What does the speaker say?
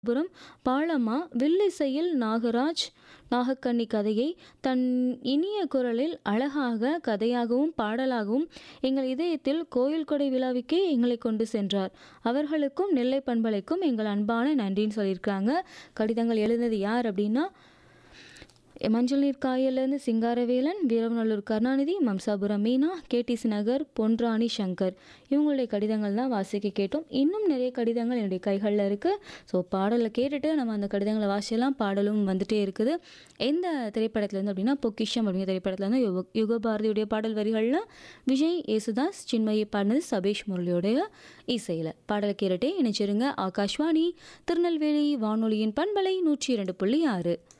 புரம் பாலம்மா வில்லிசையில் நாகராஜ் நாகக்கன்னி கதையை தன் இனிய குரலில் அழகாக கதையாகவும் பாடலாகவும் எங்கள் இதயத்தில் கோயில் கொடை விழாவுக்கே எங்களை கொண்டு சென்றார் அவர்களுக்கும் நெல்லை பண்பலைக்கும் எங்கள் அன்பான நன்றின்னு சொல்லியிருக்காங்க கடிதங்கள் எழுந்தது யார் அப்படின்னா மஞ்சள் நீர் காயலேருந்து சிங்காரவேலன் வீரவநல்லூர் கருணாநிதி மம்சாபுரம் மீனா கேடிசி நகர் பொன்ராணி சங்கர் இவங்களுடைய கடிதங்கள் தான் வாசிக்க கேட்டோம் இன்னும் நிறைய கடிதங்கள் என்னுடைய கைகளில் இருக்குது ஸோ பாடலை கேட்டுட்டு நம்ம அந்த கடிதங்களை வாசிக்கலாம் பாடலும் வந்துட்டே இருக்குது எந்த திரைப்படத்துலேருந்து அப்படின்னா பொக்கிஷம் அப்படிங்கிற திரைப்படத்துலேருந்து யுக யுகபாரதியுடைய பாடல் வரிகளில் விஜய் ஏசுதாஸ் சின்மயி பாடினது சபேஷ் முரளியோடைய இசையில் பாடலை கேட்டுட்டே இணைச்சிருங்க ஆகாஷ்வாணி திருநெல்வேலி வானொலியின் பண்பலை நூற்றி இரண்டு புள்ளி ஆறு